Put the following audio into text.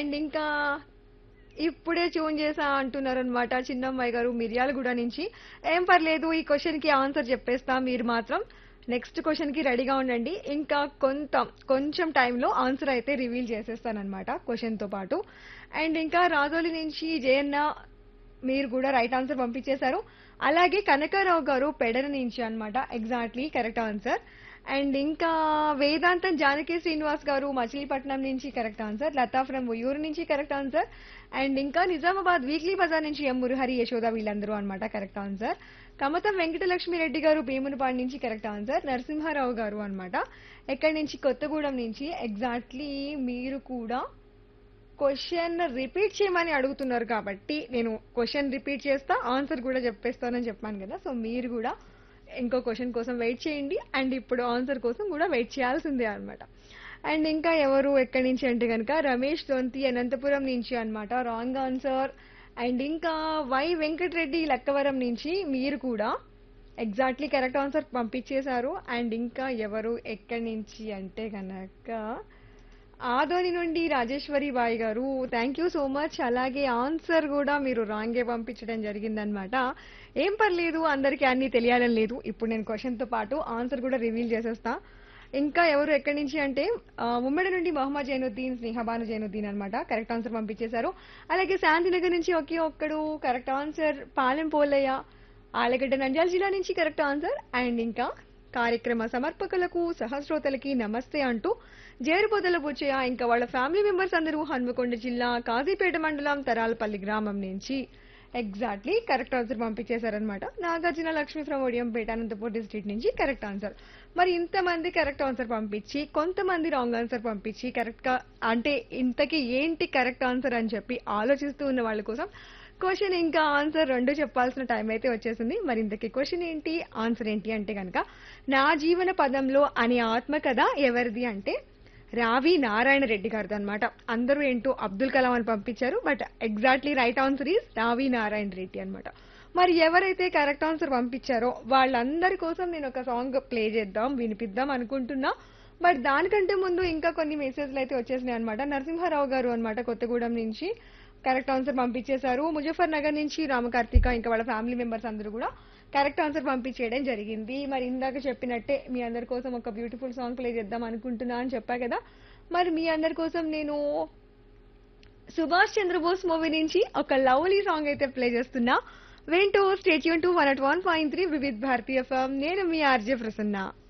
and ఇంకా ఇప్పుడే tune చేసా అంటున్నారు అనమాట చిన్నమ్మాయి గారు మిర్యాలగూడ నుంచి ఏం పర్లేదు ఈ క్వశ్చన్ కి ఆన్సర్ చెప్పేస్తా మీరు మాత్రం నెక్స్ట్ క్వశ్చన్ కి రెడీగా ఉండండి ఇంకా కొంత కొంచెం టైంలో ఆన్సర్ అయితే రివీల్ చేసేస్తానమాట క్వశ్చన్ తో పాటు అండ్ ఇంకా రాజోలి నుంచి జయన్న మీరు కూడా రైట్ ఆన్సర్ పంపించేశారు అలాగే కనకారావు గారు పెడర నుంచి అన్నమాట ఎగ్జాక్ట్లీ కరెక్ట్ ఆన్సర్ అండ్ ఇంకా వేదాంతం జానకి శ్రీనివాస్ గారు మచిలీపట్నం నుంచి correct answer Latha from Uyyuru నుంచి కరెక్ట్ ఆన్సర్ అండ్ ఇంకా నిజామాబాద్ వీక్లీ బజార్ నుంచి ఎం మురహరి యశోద వీళ్ళందరూ అన్నమాట కరెక్ట్ ఆన్సర్ కమతం వెంకటలక్ష్మి రెడ్డి గారు భీమునిపాడు నుంచి కరెక్ట్ ఆన్సర్ నరసింహారావు గారు అన్నమాట ఎక్కడి నుంచి కొత్తగూడెం నుంచి ఎగ్జాక్ట్లీ మీరు కూడా క్వశ్చన్ రిపీట్ చేయమని అడుగుతున్నారు కాబట్టి నేను క్వశ్చన్ రిపీట్ చేస్తా ఆన్సర్ కూడా చెప్పేస్తానని చెప్పాను కదా సో మీరు కూడా ఇంకో క్వశ్చన్ కోసం వెయిట్ చేయండి అండ్ ఇప్పుడు ఆన్సర్ కోసం కూడా వెయిట్ చేయాల్సిందే అన్నమాట అండ్ ఇంకా ఎవరు ఎక్కడి నుంచి అంటే కనుక రమేష్ దొంతి అనంతపురం నుంచి అన్నమాట రాంగ్ ఆన్సర్ అండ్ ఇంకా వై వెంకటరెడ్డి లక్కవరం నుంచి మీరు కూడా ఎగ్జాక్ట్లీ కరెక్ట్ ఆన్సర్ పంపించేశారు అండ్ ఇంకా ఎవరు ఎక్కడి నుంచి అంటే కనుక ఆదోని నుండి Rajeshwari Bai garu thank you so much అలాగే ఆన్సర్ కూడా మీరు రాంగే పంపించడం జరిగిందనమాట ఏం పర్లేదు అందరికీ అన్ని తెలియాలని లేదు ఇప్పుడు నేను క్వశ్చన్ తో పాటు ఆన్సర్ కూడా రివీల్ చేసేస్తా ఇంకా ఎవరు ఎక్కడి నుంచి అంటే ఆ, ఉమ్మడి నుండి మొహమ్మద్ జైనుద్దీన్ స్నేహబాను జైనుద్దీన్ అన్నమాట కరెక్ట్ ఆన్సర్ పంపించేశారు అలాగే శాంతినగర్ నుంచి ఒకే ఒక్కడు కరెక్ట్ ఆన్సర్ పాలెం పోలయ్య ఆలగడ్డ నంద్యాల జిల్లా నుంచి కరెక్ట్ ఆన్సర్ అండ్ ఇంకా కార్యక్రమ సమర్పకులకు సహస్రోతలకి నమస్తే అంటూ జేరుపోతల బుచ్చయ్య ఇంకా వాళ్ళ ఫ్యామిలీ మెంబర్స్ అందరూ హన్మకొండ జిల్లా కాజీపేట మండలం తరాలపల్లి గ్రామం నుంచి ఎగ్జాక్ట్లీ కరెక్ట్ ఆన్సర్ పంపించేశారనమాట నాగార్జున లక్ష్మి ఫ్రమ్ ఒడియంపేట అనంతపూర్ డిస్ట్రిక్ట్ నుంచి కరెక్ట్ ఆన్సర్ మరి ఇంతమంది కరెక్ట్ ఆన్సర్ పంపించి కొంతమంది రాంగ్ ఆన్సర్ పంపించి కరెక్ట్ గా అంటే ఇంతకీ ఏంటి కరెక్ట్ ఆన్సర్ అని చెప్పి ఆలోచిస్తూ ఉన్న వాళ్ళ కోసం క్వశ్చన్ ఇంకా ఆన్సర్ రెండు చెప్పాల్సిన టైం అయితే వచ్చేసింది మరి ఇంతకీ క్వశ్చన్ ఏంటి ఆన్సర్ ఏంటి అంటే కనుక నా జీవన పదంలో అనే ఆత్మకథ ఎవరిది అంటే రావి నారాయణ రెడ్డి గారిది అనమాట అందరూ ఏంటో అబ్దుల్ కలాం అని పంపించారు but exactly right answer is Ravi Narayana Reddy అన్నమాట మరి ఎవరైతే కరెక్ట్ ఆన్సర్ పంపించారో వాళ్ళందరి కోసం నేను ఒక సాంగ్ ప్లే చేద్దాం వినిపిద్దాం అనుకుంటున్నా బట్ దానికంటే ముందు ఇంకా కొన్ని మెసేజ్లు అయితే వచ్చేసినాయి అనమాట నరసింహారావు గారు అన్నమాట కొత్తగూడెం నుంచి కరెక్ట్ ఆన్సర్ పంపించేశారు ముజఫర్ నగర్ నుంచి రామకార్తిక ఇంకా వాళ్ళ ఫ్యామిలీ మెంబర్స్ అందరూ కూడా కరెక్ట్ ఆన్సర్ పంపించేయడం జరిగింది మరి ఇందాక చెప్పినట్టే మీ అందరి కోసం ఒక బ్యూటిఫుల్ సాంగ్ ప్లే చేద్దాం అనుకుంటున్నా అని చెప్పా కదా మరి మీ అందరి కోసం నేను సుభాష్ చంద్రబోస్ మూవీ నుంచి ఒక లవ్లీ సాంగ్ అయితే ప్లే చేస్తున్నా వింటూ stay tune to one at one point three Vividh Bharati FM నేను మీ ఆర్జే ప్రసన్న